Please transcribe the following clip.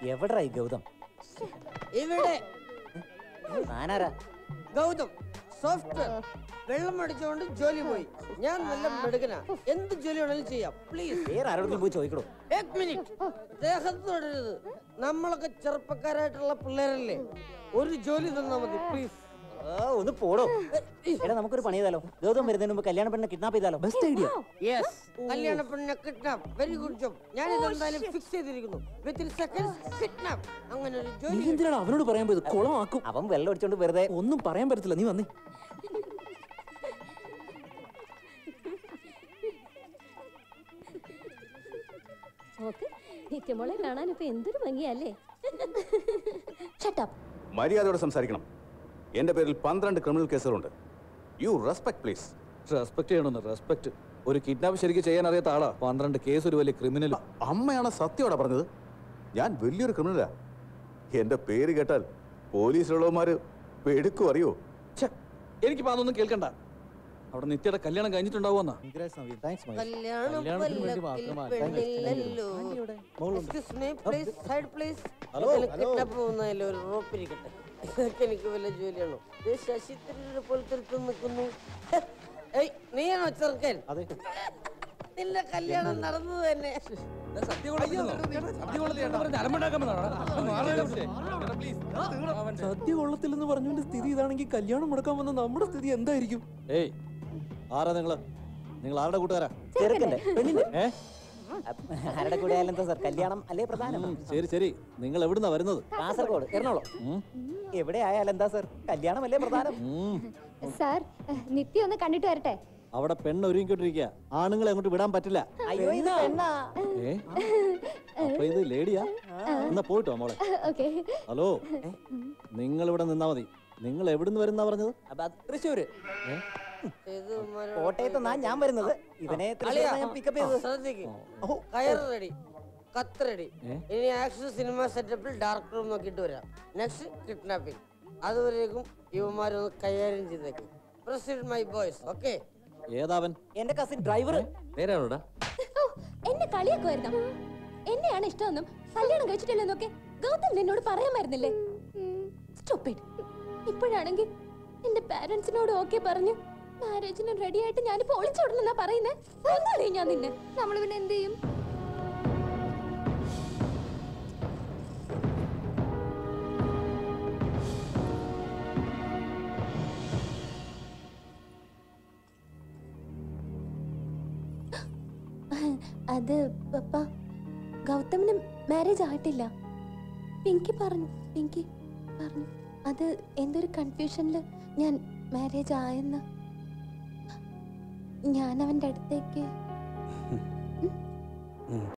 എവിടാ ഈ ഗൗതം ഇവിടെ ഞാനാരാ ഗൗതം സോഫ്റ്റ്വെയർ വെള്ളം അടിച്ചുകൊണ്ട് ജോലി പോയി ഞാൻ നല്ല മെടുക്കനാ എന്ത് ജോലി വേണമെങ്കിലും ചെയ്യാം പ്ലീസ് വേറെ ആരോടെങ്കിലും പോയി ചോദിക്കണോ ഏക് മിനിറ്റ് ദേഹത്ത് തൊടരുത് നമ്മളൊക്കെ ചെറുപ്പക്കാരായിട്ടുള്ള പിള്ളേരല്ലേ ഒരു ജോലി തന്നാ മതി പ്ലീസ് ആ, ഒന്ന് പോടോ എടാ നമുക്കൊരു പണി ചെയ്താലോ ഗൗതം വരുന്നതിന് മുമ്പ് കല്യാണ പെണ്ണെ കിഡ്നാപ്പ് ചെയ്താലോ ബെസ്റ്റ് ഐഡിയ യെസ് കല്യാണ പെണ്ണിനെ കിഡ്നാപ്പ് വെരി ഗുഡ് ജോബ് ഞാൻ ഇതെന്തായാലും ഫിക്സ് ചെയ്തിരിക്കുന്നു വിത്തിൻ സെക്കൻഡ്സ് കിഡ്നാപ്പ് അങ്ങനെ ഒരു നീ ജോലി എന്തിനാണ് അവനോട് പറയാൻ പോയത് കുളമാക്കും അവൻ വെള്ളം അടിച്ചോണ്ട് വെറുതെ ഒന്നും പറയാൻ പറ്റത്തില്ല നീ വന്നേ നോക്ക് നിത്യമോളെ കാണാൻ ഇപ്പൊ എന്തൊരു ഭംഗിയല്ലേ ഷട്ടപ്പ് മര്യാദയോടെ സംസാരിക്കണം എന്റെ പേരിൽ പന്ത്രണ്ട് ക്രിമിനൽ കേസുകളുണ്ട് യു റെസ്പെക്ട് പ്ലീസ് റെസ്പെക്ട് ചെയ്യണമെന്ന് റെസ്പെക്ട് ഒരു കിഡ്നാപ്പ് ശരിക്കും ചെയ്യാൻ അറിയാത്ത ആളാ പന്ത്രണ്ട് കേസ് ഒരു വലിയ ക്രിമിനൽ അമ്മയാണ് സത്യോടെ പറഞ്ഞത് ഞാൻ വലിയൊരു ക്രിമിനലാ എന്റെ പേര് കേട്ടാൽ പോലീസിലുള്ളവന്മാര് പെടുക്കും അറിയോ എനിക്കിപ്പോ അതൊന്നും കേൾക്കണ്ട അവിടെ നിത്യയുടെ കല്യാണം കഴിഞ്ഞിട്ടുണ്ടാവുമെന്നാ കല്യാണം കല്യാണത്തിന് വേണ്ടി പല്ലക്കിൽ മാത്രമാണ്. പെണ്ണില്ലല്ലോ excuse me please side please kidnap പോകുന്നതിൽ ഒരു റോപ്പ് ഇരിക്കട്ടെ ഇതൊക്കെ എനിക്ക് വല്ല ജോലിയാണോ ഇത് ശശി തരൂരിനെ പോലത്തെ ഒരുത്തൻ നിൽക്കുന്നു ഹെ, ഏയ് നീയാണോ ചെറുക്കൻ നിന്റെ കല്യാണം നടന്നത് തന്നെ സദ്യ കൊള്ളത്തില്ലെന്ന് പറഞ്ഞുകൊണ്ട് സ്ഥിതി ഇതാണെങ്കിൽ കല്യാണം മുടക്കാൻ വന്ന നമ്മുടെ സ്ഥിതി എന്തായിരിക്കും ഏയ് ആരാ നിങ്ങള് നിങ്ങൾ ആരുടെ കൂട്ടുകാരാ ചെറുക്കന്റെ പെണ്ണിന്റെ ഏ അപ്പ- ആരുടെ കൂടെ ആയാലും എന്താ സാർ കല്യാണം അല്ലേ പ്രധാനം ഉം, ശരി ശരി നിങ്ങൾ എവിടുന്നാ വരുന്നത് കാസർഗോഡ് എറണാകുളം ഉം, എവിടെ ആയാലും എന്താ സാർ കല്യാണം അല്ലേ പ്രധാനം ഉം. സാർ നിത്യ ഒന്ന് കണ്ടിട്ട് വരട്ടെ അവിടെ പെണ്ണ് ഒരുങ്ങിക്കൊണ്ടിരിക്കുക ആണുങ്ങളെ അങ്ങോട്ട് വിടാൻ പറ്റില്ല അയ്യോ ഇത് പെണ്ണാ ഏ അപ്പൊ ഇത് ലേഡിയാ എന്നാ പോയിട്ടോ മോളെ ഓക്കെ ഹലോ നിങ്ങൾ ഇവിടെ നിന്നാ മതി നിങ്ങൾ എവിടുന്ന് വരുന്നാ പറഞ്ഞത് അപ്പൊ അത് തൃശ്ശൂര് ഇത് ഉമ്മാരെ- കോട്ടയത്ത് നിന്നാ ഞാൻ വരുന്നത് ഇവനെ തൃശ്ശൂരിൽ ഞാൻ പിക്കപ്പ് ചെയ്തത് ശ്രദ്ധിക്ക് കയർ റെഡി കത്ത് റെഡി ഇനി ആക്ഷൻ സിനിമ സെറ്റപ്പിൽ ഡാർക്ക് റൂം നോക്കിയിട്ട് വരാം നെക്സ്റ്റ് കിഡ്നാപ്പിംഗ് അതുവരേക്കും ഇവന്മാരൊന്ന് കൈകാര്യം ചെയ്തേക്കും പ്രൊസീഡ് മൈ ബോയ്സ് ഓക്കെ ഏതാവൻ എന്റെ കസിൻ ഡ്രൈവർ നേരാണോടാ എന്നെ കളിയൊക്കെ വരുന്ന എന്നെയാണ് ഇഷ്ടമെന്നും കല്യാണം കഴിച്ചിട്ടില്ലെന്നൊക്കെ ഗൗതം നിന്നോട് പറയാമായിരുന്നില്ലേ Stupid. ഇപ്പോഴാണെങ്കിൽ എന്റെ പാരന്റ്സിനോട് ഓക്കെ പറഞ്ഞു മാരേജിന് റെഡി ആയിട്ട് ഞാനിപ്പോ ഒളിച്ചോടണെന്നാ പറയുന്നേ ഒന്നാളേ ഞാൻ നിന്നെ നമ്മൾ പിന്നെ എന്ത് ചെയ്യും അത് പപ്പ ഗൗതമിന് മാരേജ് ആയിട്ടില്ല പിങ്കി പറഞ്ഞു പിങ്കി പറഞ്ഞു അത് എന്തൊരു കൺഫ്യൂഷനിൽ ഞാൻ മാരേജ് ആയെന്ന് ഞാൻ അവന്റെ അടുത്തേക്ക്